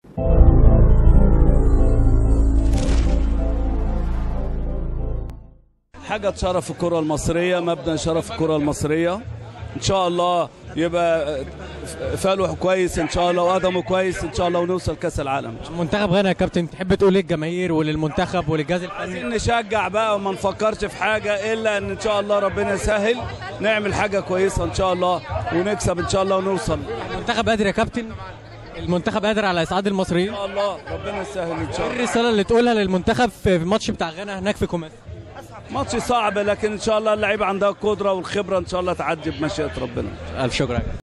حاجه تشرف الكره المصريه مبدا شرف الكره المصريه ان شاء الله يبقى فالح كويس ان شاء الله وقدمه كويس ان شاء الله ونوصل كاس العالم منتخب غانا يا كابتن تحب تقول ايه للجماهير وللمنتخب وللجهاز الفني عايزين نشجع بقى وما نفكرش في حاجه الا ان ان شاء الله ربنا يسهل نعمل حاجه كويسه ان شاء الله ونكسب ان شاء الله ونوصل ان المنتخب قادر يا كابتن المنتخب قادر على اسعاد المصريين شاء الله ربنا يسهل ان شاء ايه الله الرساله اللي تقولها للمنتخب في الماتش بتاع غانا هناك في كوماسي ماتش صعب لكن ان شاء الله اللعيبه عندها القدره والخبره ان شاء الله تعدي بمشيئه ربنا الف شكر يا كابتن